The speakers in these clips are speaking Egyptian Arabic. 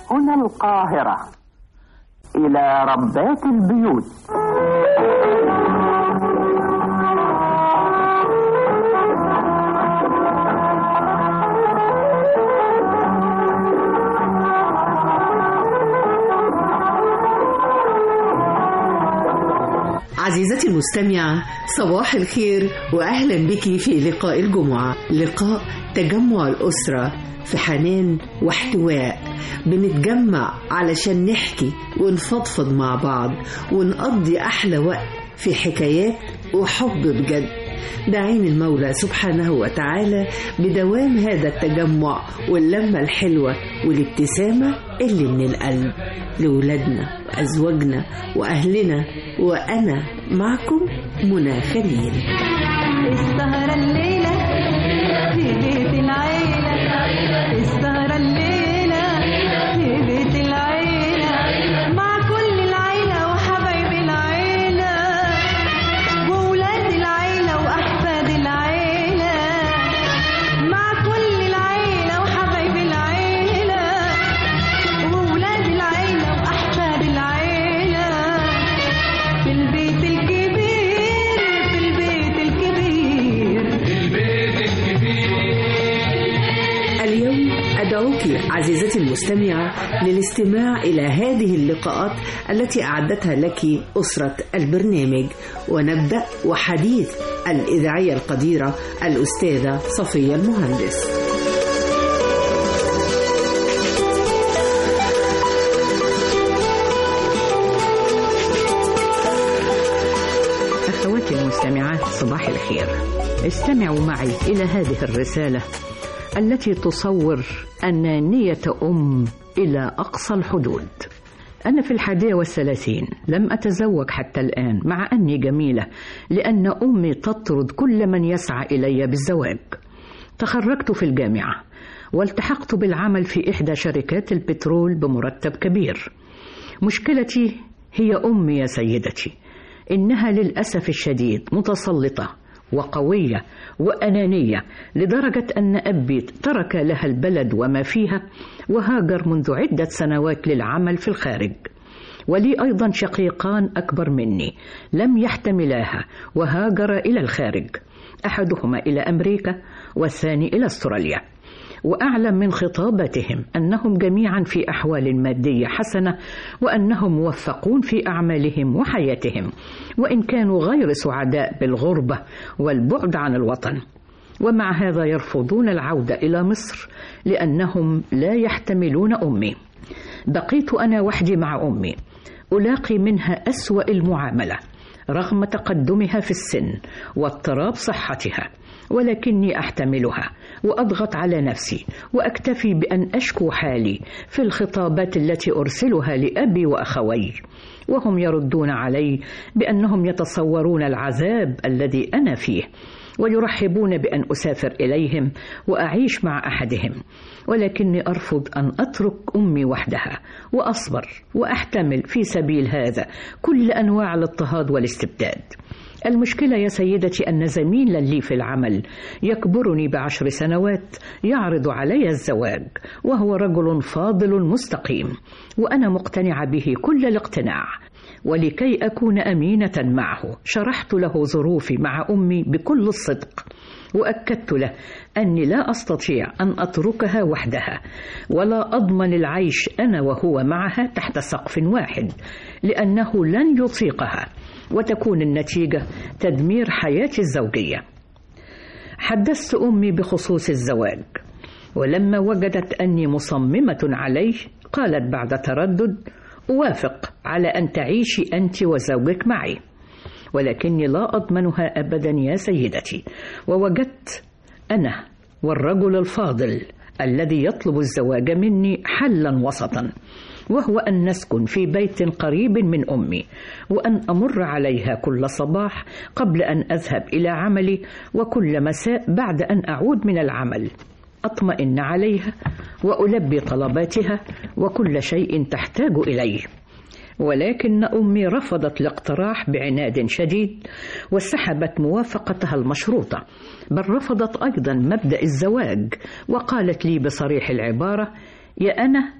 هنا القاهرة إلى ربات البيوت عزيزتي المستمعة صباح الخير وأهلا بك في لقاء الجمعة لقاء تجمع الأسرة في حنان واحتواء بنتجمع علشان نحكي ونفضفض مع بعض ونقضي أحلى وقت في حكايات وحب بجد داعين المولى سبحانه وتعالى بدوام هذا التجمع واللمة الحلوة والابتسامة اللي من القلب لولادنا وأزواجنا وأهلنا وأنا معكم منى خليل السهرة الليلة في بيت العيلة السهرة الليلة في بيت العيلة مع كل العيلة وحبايب العيلة وولاد العيلة وأحفاد العيلة مع كل العيلة وحبايب العيلة وولاد العيلة وأحفاد العيلة في البيت الكبير في البيت الكبير اليوم أدعوك عزيزتي المستمعة للاستماع إلى هذه اللقاءات التي أعدتها لك أسرة البرنامج ونبدأ وحديث الإذاعية القديرة الأستاذة صفية المهندس أخواتي المستمعات صباح الخير استمعوا معي إلى هذه الرسالة التي تصور أنانية أم إلى أقصى الحدود أنا في الحادية والثلاثين لم أتزوج حتى الآن مع أني جميلة لأن أمي تطرد كل من يسعى إلي بالزواج تخرجت في الجامعة والتحقت بالعمل في إحدى شركات البترول بمرتب كبير مشكلتي هي أمي يا سيدتي إنها للأسف الشديد متسلطة وقوية وأنانية لدرجة أن أبي ترك لها البلد وما فيها وهاجر منذ عدة سنوات للعمل في الخارج ولي أيضا شقيقان أكبر مني لم يحتملاها وهاجر إلى الخارج أحدهما إلى أمريكا والثاني إلى أستراليا وأعلم من خطابتهم أنهم جميعا في أحوال مادية حسنة وأنهم موفقون في أعمالهم وحياتهم وإن كانوا غير سعداء بالغربة والبعد عن الوطن ومع هذا يرفضون العودة إلى مصر لأنهم لا يحتملون أمي بقيت أنا وحدي مع أمي ألاقي منها أسوأ المعاملة رغم تقدمها في السن واضطراب صحتها ولكني احتملها واضغط على نفسي واكتفي بان اشكو حالي في الخطابات التي ارسلها لابي واخوي وهم يردون علي بانهم يتصورون العذاب الذي انا فيه ويرحبون بان اسافر اليهم واعيش مع احدهم ولكني ارفض ان اترك امي وحدها واصبر واحتمل في سبيل هذا كل انواع الاضطهاد والاستبداد المشكلة يا سيدتي أن زميلا لي في العمل يكبرني بعشر سنوات يعرض علي الزواج وهو رجل فاضل مستقيم وأنا مقتنعة به كل الاقتناع ولكي أكون أمينة معه شرحت له ظروفي مع أمي بكل الصدق وأكدت له أني لا أستطيع أن أتركها وحدها ولا أضمن العيش أنا وهو معها تحت سقف واحد لأنه لن يطيقها وتكون النتيجة تدمير حياتي الزوجية. حدثت أمي بخصوص الزواج، ولما وجدت أني مصممة عليه قالت بعد تردد: أوافق على أن تعيشي أنت وزوجك معي، ولكني لا أضمنها أبدا يا سيدتي، ووجدت أنا والرجل الفاضل الذي يطلب الزواج مني حلا وسطا وهو أن نسكن في بيت قريب من أمي وأن أمر عليها كل صباح قبل أن أذهب إلى عملي وكل مساء بعد أن أعود من العمل أطمئن عليها وألبي طلباتها وكل شيء تحتاج إليه ولكن أمي رفضت الاقتراح بعناد شديد وسحبت موافقتها المشروطة بل رفضت أيضا مبدأ الزواج وقالت لي بصريح العبارة يا أنا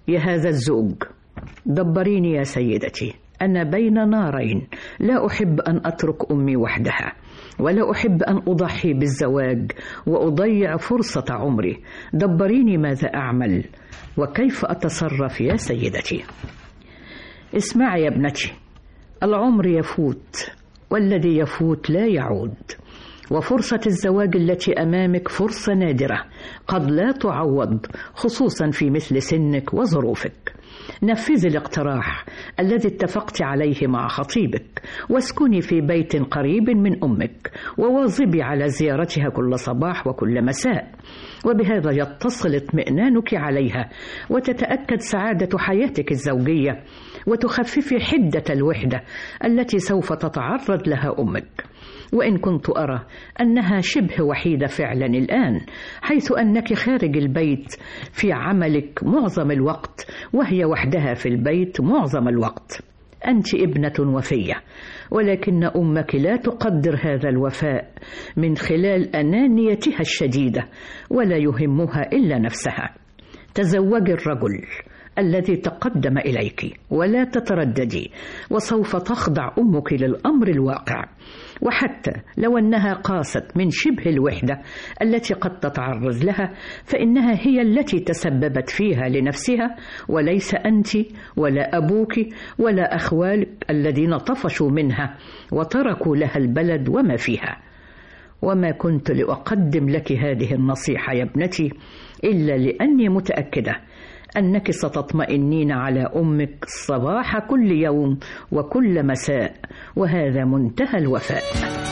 يا هذا الزوج دبريني يا سيدتي أنا بين نارين لا أحب أن أترك أمي وحدها ولا أحب أن أضحي بالزواج وأضيع فرصة عمري دبريني ماذا أعمل وكيف أتصرف يا سيدتي اسمعي يا ابنتي العمر يفوت والذي يفوت لا يعود وفرصة الزواج التي أمامك فرصة نادرة قد لا تعوض خصوصا في مثل سنك وظروفك نفذي الاقتراح الذي اتفقت عليه مع خطيبك واسكني في بيت قريب من أمك وواظبي على زيارتها كل صباح وكل مساء وبهذا يتصل اطمئنانك عليها وتتأكد سعادة حياتك الزوجية وتخففي حدة الوحدة التي سوف تتعرض لها أمك وإن كنت أرى أنها شبه وحيدة فعلا الآن حيث أنك خارج البيت في عملك معظم الوقت وهي وحدها في البيت معظم الوقت أنت ابنة وفية ولكن أمك لا تقدر هذا الوفاء من خلال أنانيتها الشديدة ولا يهمها إلا نفسها تزوجي الرجل الذي تقدم إليك ولا تترددي وسوف تخضع أمك للأمر الواقع وحتى لو أنها قاست من شبه الوحدة التي قد تتعرض لها فإنها هي التي تسببت فيها لنفسها وليس أنت ولا أبوك ولا أخوالك الذين طفشوا منها وتركوا لها البلد وما فيها وما كنت لأقدم لك هذه النصيحة يا ابنتي إلا لأني متأكدة أنك ستطمئنين على أمك صباح كل يوم وكل مساء وهذا منتهى الوفاء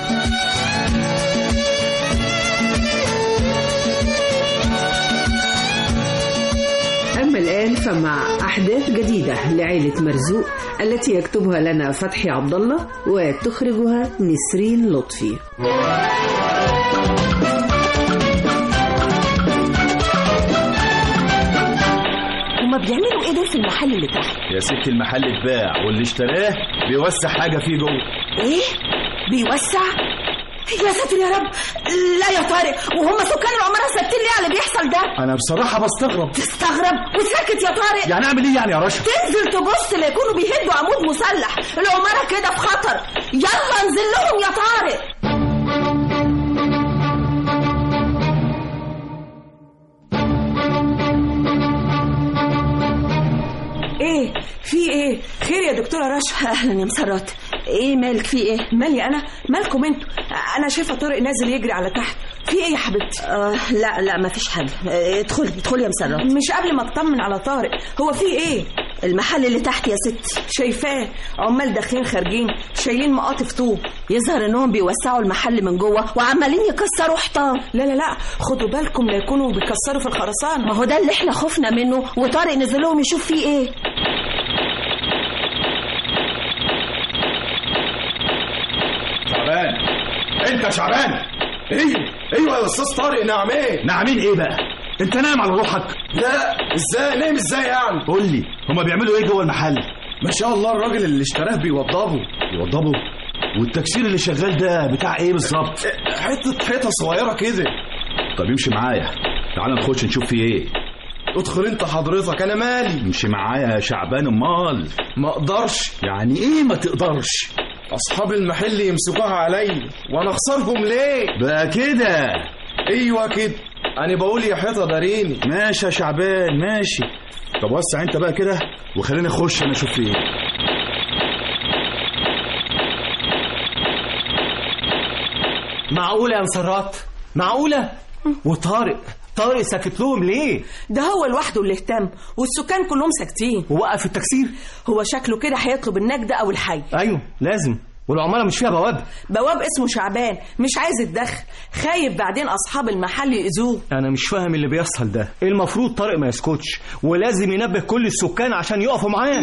أما الآن فمع أحداث جديدة لعائلة مرزوق التي يكتبها لنا فتحي عبد الله وتخرجها نسرين لطفي هما بيعملوا ايه دول في المحل اللي تحت يا ست المحل اتباع واللي اشتراه بيوسع حاجة فيه جوه ايه بيوسع يا ساتر يا رب لا يا طارق وهم سكان العمارة ثابتين ليه على اللي بيحصل ده أنا بصراحة بستغرب تستغرب وساكت يا طارق يعني أعمل إيه يعني يا رشا؟ تنزل تبص لا يكونوا بيهدوا عمود مسلح العمارة كده في خطر يلا انزل لهم يا طارق ايه في ايه خير يا دكتوره رشا اهلا يا مسرات ايه مالك في ايه مالي انا مالكم انتوا انا شايفه طارق نازل يجري على تحت في ايه يا حبيبتي آه لا لا مفيش حاجة آه، ادخلي ادخلي يا مسرات مش قبل ما اطمن على طارق هو في ايه المحل اللي تحت يا ستي شايفاه عمال داخلين خارجين شايلين مقاطف طوب يظهر انهم بيوسعوا المحل من جوه وعمالين يكسروا حيطان لا لا لا خدوا بالكم لا يكونوا بيكسروا في الخرسانه ما هو ده اللي احنا خفنا منه وطارق نزل لهم يشوف فيه ايه شعبان أنت شعبان ايوه ايوه يا استاذ طارق نعمين نعمين إيه بقى؟ أنت نايم على روحك؟ لا ازاي نايم ازاي يعني قول لي هما بيعملوا إيه جوه المحل؟ ما شاء الله الراجل اللي اشتراه بيوضبه يوضبوا والتكسير اللي شغال ده بتاع إيه بالظبط؟ حته حيطه صغيره كده طب امشي معايا تعال نخش نشوف فيه إيه ادخل انت حضرتك انا مالي امشي معايا يا شعبان أمال ما اقدرش يعني إيه ما تقدرش؟ اصحاب المحل يمسكوها عليا وانا اخسرهم ليه بقى كده ايوه كده انا بقول يا حيطه داريني ماشي يا شعبان ماشي طب وسع انت بقى كده وخليني اخش انا اشوف فيه ايه معقولة يا مسرات معقولة وطارق طارق ساكت لهم ليه ده هو لوحده اللي اهتم والسكان كلهم ساكتين ووقف التكسير هو شكله كده هيطلب النجدة او الحي ايوه لازم والعمارة مش فيها بواب بواب اسمه شعبان مش عايز يتدخل خايف بعدين اصحاب المحل يأذوه انا مش فاهم اللي بيحصل ده المفروض طارق ما يسكتش ولازم ينبه كل السكان عشان يقفوا معاه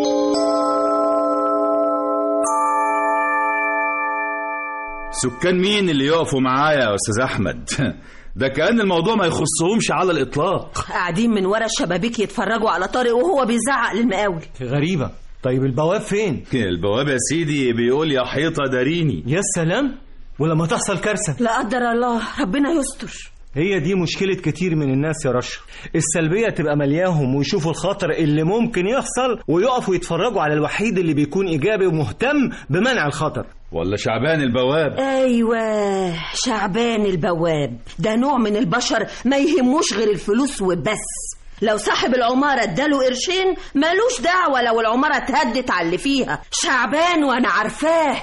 سكان مين اللي يقفوا معايا يا استاذ احمد ده كان الموضوع ما يخصهمش على الاطلاق قاعدين من ورا الشبابيك يتفرجوا على طارق وهو بيزعق للمقاول غريبة طيب البواب فين البواب يا سيدي بيقول يا حيطه داريني يا سلام ولما تحصل كارثة لا قدر الله ربنا يستر هي دي مشكلة كتير من الناس يا رشا السلبية تبقى ملياهم ويشوفوا الخطر اللي ممكن يحصل ويقفوا يتفرجوا على الوحيد اللي بيكون إيجابي ومهتم بمنع الخطر ولا شعبان البواب ايوه شعبان البواب ده نوع من البشر ما يهموش غير الفلوس وبس لو صاحب العمارة اداله قرشين ملوش دعوة لو العمارة اتهدت على اللي فيها شعبان وانا عارفاه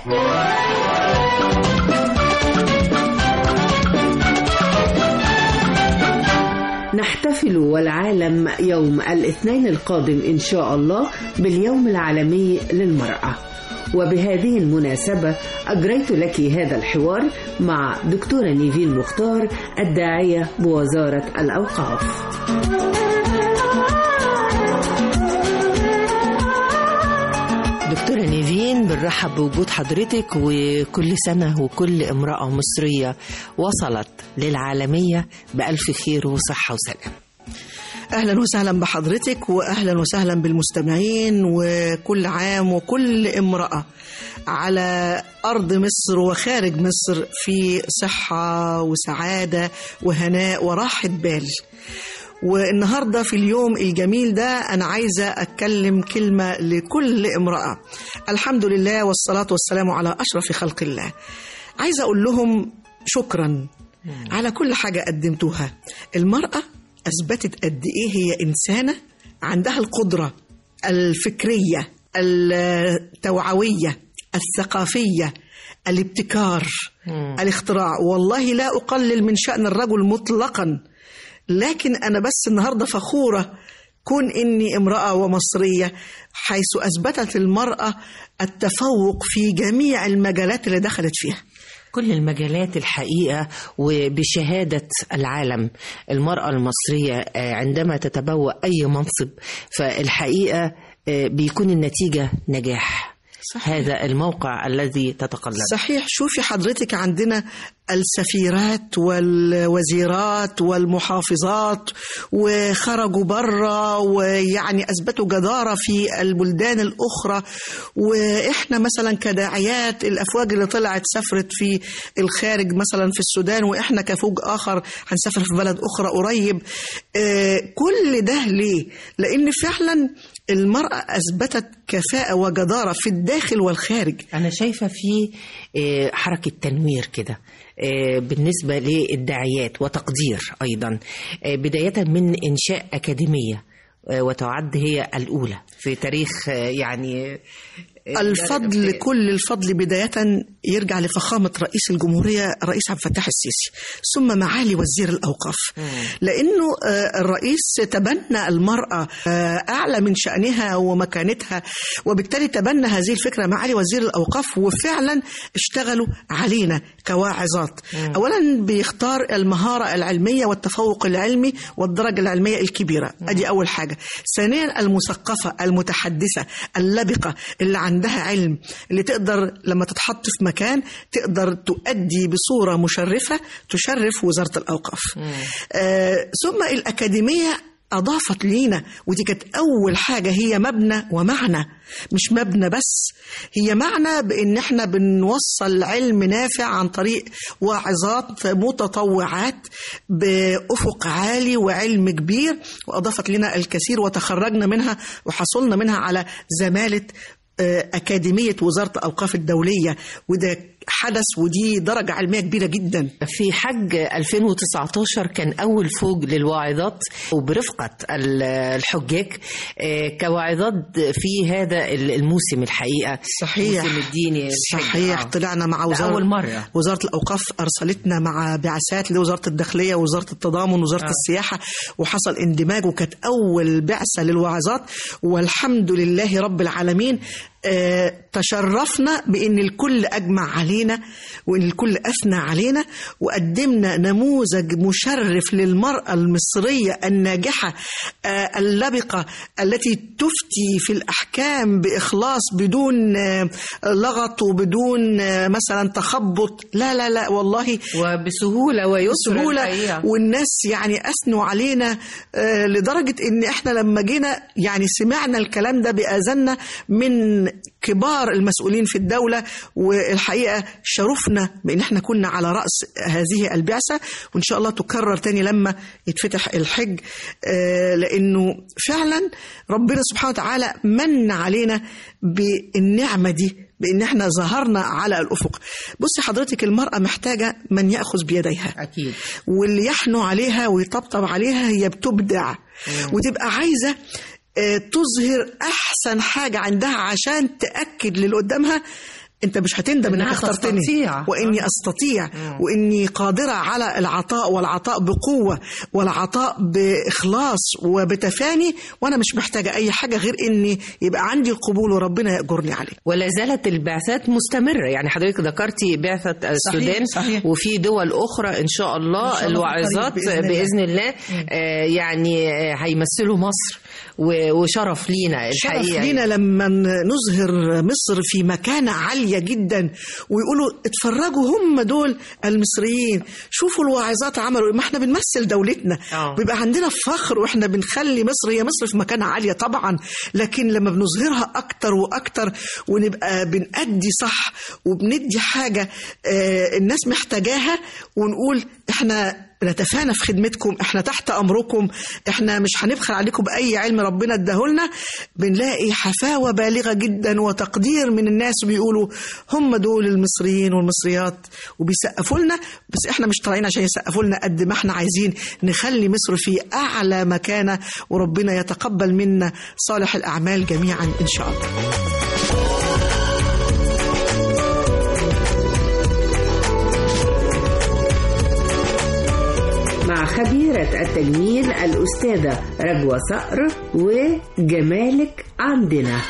نحتفل والعالم يوم الاثنين القادم إن شاء الله باليوم العالمي للمرأة وبهذه المناسبة أجريت لك هذا الحوار مع دكتورة نيفين مختار الداعية بوزارة الأوقاف دكتورة نيفين بنرحب بوجود حضرتك وكل سنة وكل امرأة مصرية وصلت للعالمية بألف خير وصحة وسلام اهلا وسهلا بحضرتك واهلا وسهلا بالمستمعين وكل عام وكل امراه على ارض مصر وخارج مصر في صحه وسعاده وهناء وراحه بال والنهارده في اليوم الجميل ده انا عايزه اتكلم كلمه لكل امراه الحمد لله والصلاه والسلام على اشرف خلق الله عايزه اقول لهم شكرا على كل حاجه قدمتوها المراه اثبتت قد ايه هي انسانه عندها القدره الفكريه التوعويه الثقافيه الابتكار الاختراع والله لا اقلل من شان الرجل مطلقا لكن انا بس النهارده فخوره كون اني امراه ومصريه حيث اثبتت المراه التفوق في جميع المجالات اللي دخلت فيها كل المجالات الحقيقة وبشهادة العالم المرأة المصرية آه، عندما تتبوأ أي منصب فالحقيقة آه، بيكون النتيجة نجاح صحيح. هذا الموقع الذي تتقلب صحيح شوفي حضرتك عندنا السفيرات والوزيرات والمحافظات وخرجوا بره ويعني اثبتوا جداره في البلدان الاخرى واحنا مثلا كداعيات الافواج اللي طلعت سافرت في الخارج مثلا في السودان واحنا كفوج اخر هنسافر في بلد اخرى قريب آه، كل ده ليه؟ لان فعلا المراه اثبتت كفاءه وجداره في الداخل والخارج أنا شايفة في آه، حركة تنوير كده آه، بالنسبة للداعيات وتقدير أيضا آه، بداية من إنشاء أكاديمية آه، وتعد هي الأولى في تاريخ آه، يعني الفضل كل الفضل بداية يرجع لفخامة رئيس الجمهورية الرئيس عبد الفتاح السيسي ثم معالي وزير الأوقاف لأنه آه، الرئيس تبنى المرأة آه، أعلى من شأنها ومكانتها وبالتالي تبنى هذه الفكرة معالي وزير الأوقاف وفعلا اشتغلوا علينا كواعظات أولا بيختار المهارة العلمية والتفوق العلمي والدرجة العلمية الكبيرة أدي أول حاجة ثانيا المثقفة المتحدثة اللبقة اللي عندها علم اللي تقدر لما تتحط في مكان تقدر تؤدي بصورة مشرفة تشرف وزارة الأوقاف آه ثم الأكاديمية أضافت لينا ودي كانت أول حاجة هي مبنى ومعنى مش مبنى بس هي معنى بإن إحنا بنوصل علم نافع عن طريق واعظات متطوعات بأفق عالي وعلم كبير وأضافت لنا الكثير وتخرجنا منها وحصلنا منها على زمالة آه، أكاديمية وزارة الأوقاف الدولية وده حدث ودي درجة علمية كبيرة جدا في حج 2019 كان أول فوج للواعظات وبرفقة ال- الحجاج آه، كواعظات في هذا الموسم الحقيقة صحيح موسم الديني الحج. صحيح آه. طلعنا مع ده وزارة أول مرة وزارة الأوقاف أرسلتنا مع بعثات لوزارة الداخلية ووزارة التضامن وزارة آه. آه. السياحة وحصل اندماج وكانت أول بعثة للوعظات والحمد لله رب العالمين آه، تشرفنا بأن الكل أجمع علينا وأن الكل أثنى علينا وقدمنا نموذج مشرف للمرأة المصرية الناجحة آه، اللبقة التي تفتي في الأحكام بإخلاص بدون آه، لغط وبدون آه، مثلا تخبط لا لا لا والله وبسهولة ويسر بسهولة الحقيقة. والناس يعني أثنوا علينا آه، لدرجة إن إحنا لما جينا يعني سمعنا الكلام ده بآذاننا من من كبار المسؤولين في الدولة والحقيقة شرفنا بأن احنا كنا على رأس هذه البعثة وإن شاء الله تكرر تاني لما يتفتح الحج آه، لأنه فعلا ربنا سبحانه وتعالى من علينا بالنعمة دي بان احنا ظهرنا على الافق بصي حضرتك المراه محتاجه من ياخذ بيديها اكيد واللي يحنو عليها ويطبطب عليها هي بتبدع وتبقى عايزه آه، تظهر احسن حاجه عندها عشان تاكد للي قدامها انت مش هتندم انك إنها اخترتني تستطيع. واني استطيع واني قادره على العطاء والعطاء بقوه والعطاء باخلاص وبتفاني وانا مش محتاجه اي حاجه غير اني يبقى عندي القبول وربنا ياجرني عليه ولا زالت البعثات مستمرة يعني حضرتك ذكرتي بعثة السودان صحيح. وفي دول أخرى إن شاء الله, إن شاء الله الواعظات قريب بإذن الله. بإذن الله آه يعني آه هيمثلوا مصر و- وشرف لينا شرف الحقيقة لينا لما نظهر مصر في مكانة عالية جدا ويقولوا اتفرجوا هم دول المصريين شوفوا الواعظات عملوا إيه. ما احنا بنمثل دولتنا آه. بيبقى عندنا فخر واحنا بنخلي مصر هي مصر في مكانة عالية طبعا لكن لما بنظهرها اكتر واكتر ونبقى بنأدي صح وبندي حاجة آه الناس محتاجاها ونقول احنا نتفانى في خدمتكم احنا تحت امركم احنا مش هنبخل عليكم باي علم ربنا اداهولنا بنلاقي حفاوه بالغه جدا وتقدير من الناس بيقولوا هم دول المصريين والمصريات وبيسقفوا لنا بس احنا مش طالعين عشان يسقفوا لنا قد ما احنا عايزين نخلي مصر في اعلى مكانه وربنا يتقبل منا صالح الاعمال جميعا ان شاء الله مع خبيرة التجميل الأستاذة رجوة صقر وجمالك عندنا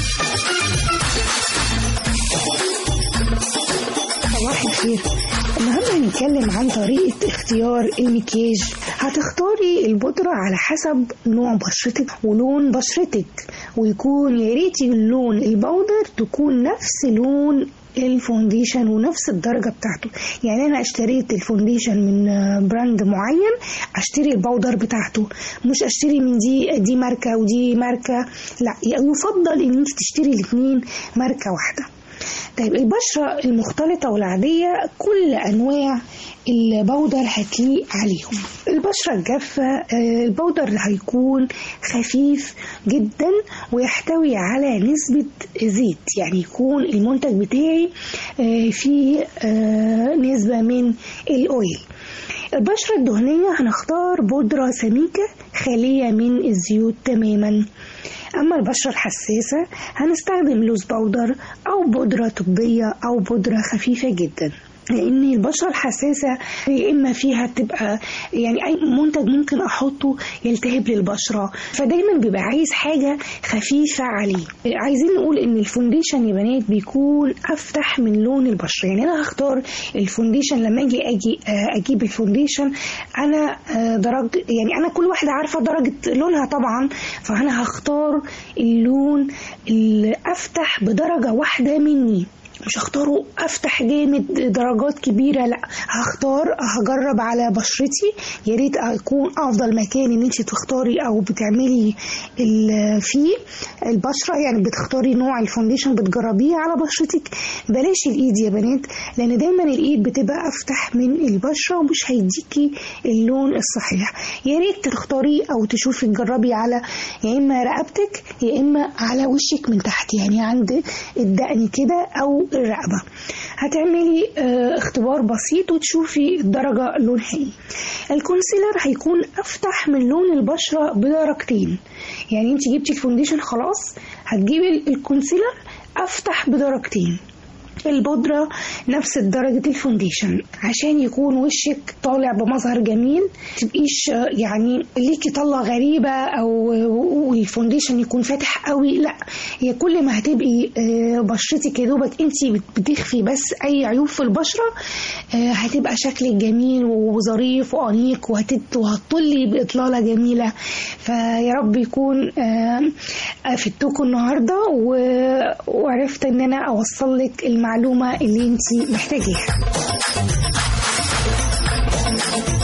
صباح الخير النهارده هنتكلم عن طريقة اختيار المكياج هتختاري البودرة على حسب نوع بشرتك ولون بشرتك ويكون يا ريت لون البودر تكون نفس لون الفونديشن ونفس الدرجة بتاعته يعني أنا اشتريت الفونديشن من آه، براند معين اشتري البودر بتاعته مش اشتري من دي دي ماركة ودي ماركة لا يفضل ان انت تشتري الاتنين ماركة واحدة طيب البشرة المختلطة والعادية كل أنواع البودر هتليق عليهم البشرة الجافة آه، البودر هيكون خفيف جدا ويحتوي على نسبة زيت يعني يكون المنتج بتاعي آه، فيه آه، نسبة من الأويل البشرة الدهنية هنختار بودرة سميكة خالية من الزيوت تماما أما البشرة الحساسة هنستخدم لوز باودر أو بودرة طبية أو بودرة خفيفة جدا لان البشره الحساسه يا اما فيها تبقى يعني اي منتج ممكن احطه يلتهب للبشره فدايما بيبقى عايز حاجه خفيفه عليه عايزين نقول ان الفونديشن يا بنات بيكون افتح من لون البشره يعني انا هختار الفونديشن لما اجي اجي آه، اجيب الفونديشن انا آه، درجه يعني انا كل واحده عارفه درجه لونها طبعا فانا هختار اللون الافتح بدرجه واحده مني مش هختاره افتح جامد درجات كبيره لا هختار هجرب على بشرتي يا ريت يكون افضل مكان ان انت تختاري او بتعملي ال- فيه البشره يعني بتختاري نوع الفونديشن بتجربيه على بشرتك بلاش الايد يا بنات لان دايما الايد بتبقى افتح من البشره ومش هيديكي اللون الصحيح يا ريت تختاريه او تشوفي تجربي على يا اما رقبتك يا اما على وشك من تحت يعني عند الدقن كده او الرقبه هتعملي آه، اختبار بسيط وتشوفي الدرجه لونها ايه الكونسيلر هيكون افتح من لون البشره بدرجتين يعني انت جبتي الفونديشن خلاص هتجيبي الكونسيلر افتح بدرجتين البودرة نفس درجة الفونديشن عشان يكون وشك طالع بمظهر جميل تبقيش آه، يعني ليكي طلة غريبة أو والفونديشن يكون فاتح قوي لا هي كل ما هتبقي آه، بشرتك يا دوبك انت بتخفي بس أي عيوب في البشرة آه، هتبقى شكلك جميل وظريف وأنيق وهتت- وهتطلي بإطلالة جميلة فيا رب يكون آه، افدتكم النهارده و- وعرفت ان انا اوصل لك المعلومه اللي انت محتاجاها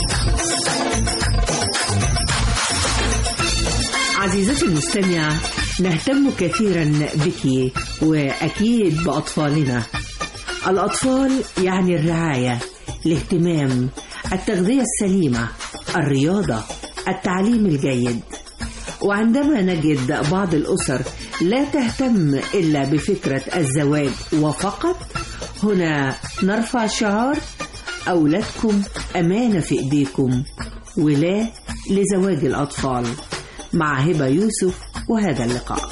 عزيزتي المستمعة نهتم كثيرا بك وأكيد بأطفالنا الأطفال يعني الرعاية الاهتمام التغذية السليمة الرياضة التعليم الجيد وعندما نجد بعض الأسر لا تهتم إلا بفكرة الزواج وفقط هنا نرفع شعار أولادكم أمانة في إيديكم ولا لزواج الأطفال مع هبة يوسف وهذا اللقاء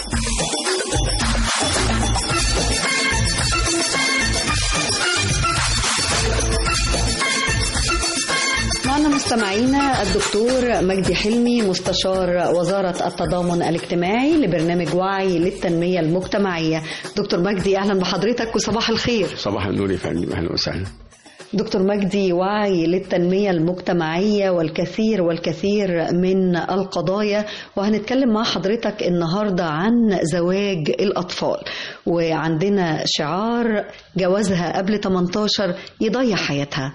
معنا مستمعينا الدكتور مجدي حلمي مستشار وزارة التضامن الاجتماعي لبرنامج وعي للتنمية المجتمعية دكتور مجدي أهلا بحضرتك وصباح الخير صباح النور يا فندم اهلا وسهلا دكتور مجدي وعي للتنمية المجتمعية والكثير والكثير من القضايا وهنتكلم مع حضرتك النهاردة عن زواج الأطفال وعندنا شعار جوازها قبل 18 يضيع حياتها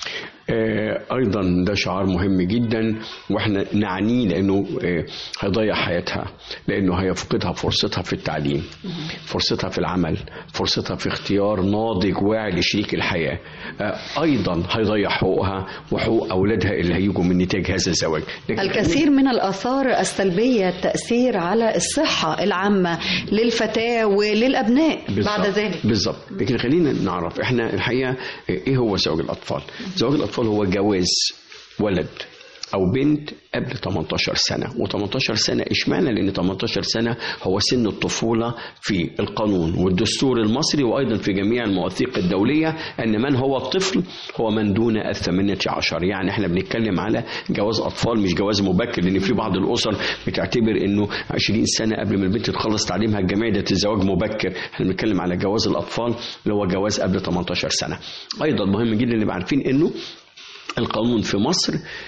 آه، ايضا ده شعار مهم جدا واحنا نعنيه لانه آه، هيضيع حياتها لانه هيفقدها فرصتها في التعليم فرصتها في العمل فرصتها في اختيار ناضج واعي لشريك الحياه آه، ايضا هيضيع حقوقها وحقوق اولادها اللي هيجوا من نتاج هذا الزواج لكن الكثير من الآثار السلبية التأثير على الصحة العامة للفتاة وللأبناء بعد بالظبط. ذلك بالظبط لكن خلينا نعرف احنا الحقيقه ايه هو زواج الاطفال زواج الاطفال هو جواز ولد او بنت قبل 18 سنه و18 سنه اشمعنى لان 18 سنه هو سن الطفوله في القانون والدستور المصري وايضا في جميع المواثيق الدوليه ان من هو الطفل هو من دون الثمانية عشر يعني احنا بنتكلم على جواز اطفال مش جواز مبكر لان في بعض الاسر بتعتبر انه 20 سنه قبل ما البنت تخلص تعليمها الجامعي ده الزواج مبكر احنا بنتكلم على جواز الاطفال اللي هو جواز قبل 18 سنه ايضا مهم جدا نبقى عارفين انه القانون في مصر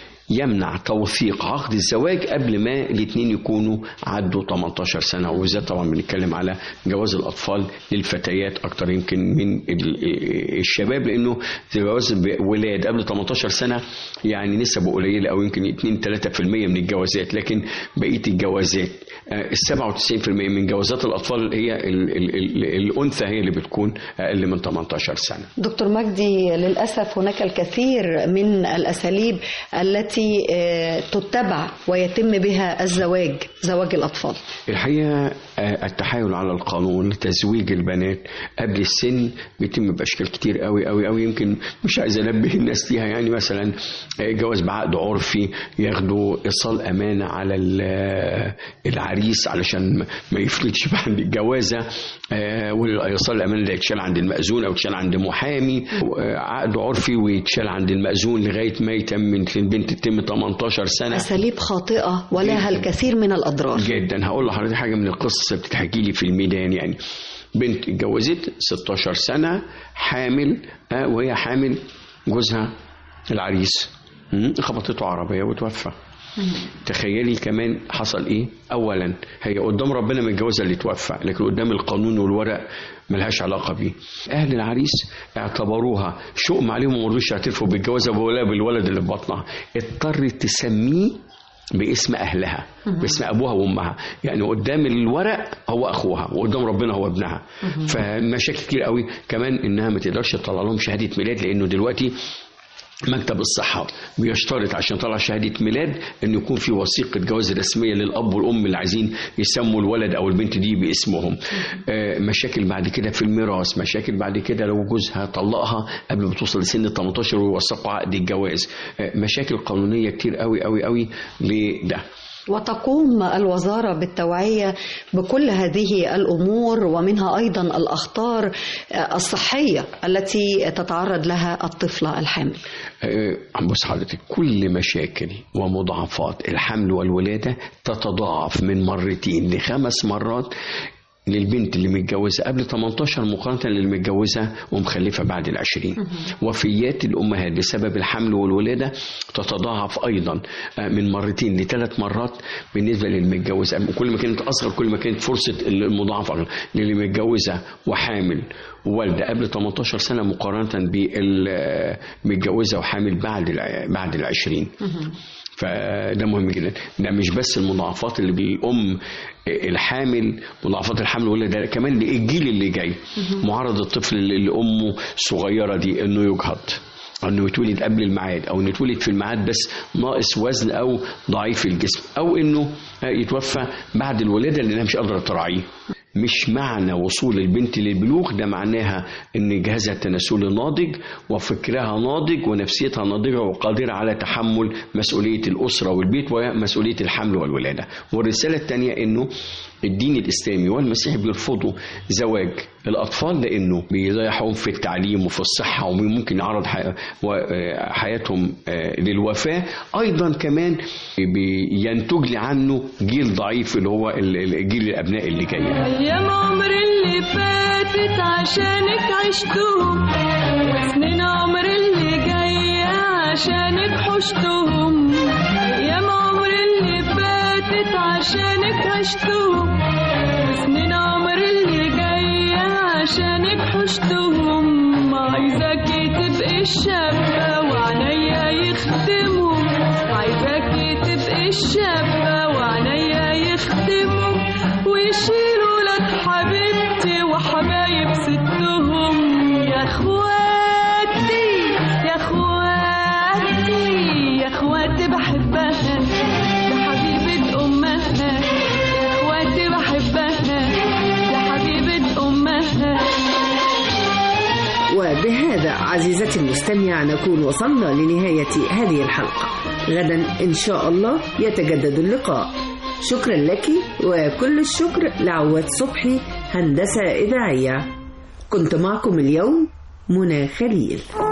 يمنع توثيق عقد الزواج قبل ما الاثنين يكونوا عدوا 18 سنه وبالذات طبعا بنتكلم على جواز الاطفال للفتيات اكتر يمكن من ال- الشباب لانه جواز ولاد قبل 18 سنه يعني نسبه قليله او يمكن 2 3% من الجوازات لكن بقيه الجوازات آه، ال 97% من جوازات الاطفال هي ال ال ال الانثى هي اللي بتكون اقل من 18 سنه دكتور مجدي للأسف هناك الكثير من الأساليب التي آه، تتبع ويتم بها الزواج زواج الأطفال الحقيقة آه، التحايل على القانون لتزويج البنات قبل السن بيتم بأشكال كتير قوي قوي قوي يمكن مش عايز أنبه الناس ليها يعني مثلا آه، جواز بعقد عرفي ياخدوا إيصال أمانة على ال- آه، العريس علشان ما- ما يفلتش بعد الجوازة آه، والإيصال الأمانة ده يتشال عند المأذون أو يتشال عند محامي آه، عقد عرفي ويتشال عند المأذون لغاية ما يتم البنت تتم 18 سنة أساليب خاطئة ولها الكثير من الأضرار جدا هقول لحضرتك حاجه من القصص اللي بتتحكي لي في الميدان يعني بنت اتجوزت 16 سنه حامل آه وهي حامل جوزها العريس مم، خبطته عربيه وتوفى تخيلي كمان حصل ايه اولا هي قدام ربنا متجوزه اللي توفى لكن قدام القانون والورق ملهاش علاقه بيه اهل العريس اعتبروها شؤم عليهم وما رضوش يعترفوا بالجوازه ولا بالولد اللي في بطنها اضطرت تسميه باسم اهلها باسم ابوها وامها يعني قدام الورق هو اخوها وقدام ربنا هو ابنها فمشاكل كتير قوي كمان انها ما تقدرش تطلع لهم شهاده ميلاد لانه دلوقتي مكتب الصحة بيشترط عشان يطلع شهادة ميلاد إن يكون في وثيقة جواز رسمية للأب والأم اللي عايزين يسموا الولد أو البنت دي باسمهم. آه، مشاكل بعد كده في الميراث، مشاكل بعد كده لو جوزها طلقها قبل ما توصل لسن ال 18 ويوثقوا عقد الجواز. آه، مشاكل قانونية كتير قوي قوي قوي لده. وتقوم الوزارة بالتوعية بكل هذه الأمور ومنها أيضا الأخطار الصحية التي تتعرض لها الطفلة الحامل آه، بص حضرتك كل مشاكل ومضاعفات الحمل والولادة تتضاعف من مرتين لخمس مرات للبنت اللي متجوزة قبل 18 مقارنة للي متجوزة ومخلفة بعد العشرين وفيات الأمهات بسبب الحمل والولادة تتضاعف أيضا آه، من مرتين لثلاث مرات بالنسبة للمتجوزة كل ما كانت أصغر كل ما كانت فرصة المضاعفة أغلى للي متجوزة وحامل ووالدة قبل 18 سنة مقارنة بالمتجوزة وحامل بعد الع- بعد العشرين فده مهم جدا ده مش بس المضاعفات اللي بالام الحامل مضاعفات الحمل ولا ده كمان الجيل اللي جاي معرض الطفل اللي امه صغيره دي انه يجهض أو انه يتولد قبل الميعاد او انه يتولد في الميعاد بس ناقص وزن او ضعيف الجسم او انه يتوفى بعد الولاده لانها مش قادره تراعيه مش معنى وصول البنت للبلوغ ده معناها ان جهازها التناسلي ناضج وفكرها ناضج ونفسيتها ناضجه وقادره على تحمل مسؤوليه الاسره والبيت ومسؤوليه الحمل والولاده والرساله الثانيه انه الدين الاسلامي والمسيحي بيرفضوا زواج الاطفال لانه بيضيعهم في التعليم وفي الصحه وممكن يعرض حياتهم للوفاه ايضا كمان بينتج لي عنه جيل ضعيف اللي هو جيل الابناء اللي جاي ايام عمر اللي فاتت عشانك عشتهم وسنين عمر اللي جايه عشانك حشتهم ايام عمر اللي فاتت عشانك عشتهم وسنين عمر اللي جايه عشانك حشتهم عايزاكي تبقي الشابه وعنيا يخدمهم عايزاكي تبقي الشابه وعنيا يخدمهم ويشيلوا لك حبيبتي وحبايب ستهم يا اخواتي يا اخواتي يا اخواتي بحبها يا حبيبة امها يا اخواتي بحبها يا حبيبة امها وبهذا عزيزتي المستمع نكون وصلنا لنهاية هذه الحلقة غدا إن شاء الله يتجدد اللقاء شكرا لك وكل الشكر لعواد صبحي هندسة إذاعية كنت معكم اليوم منى خليل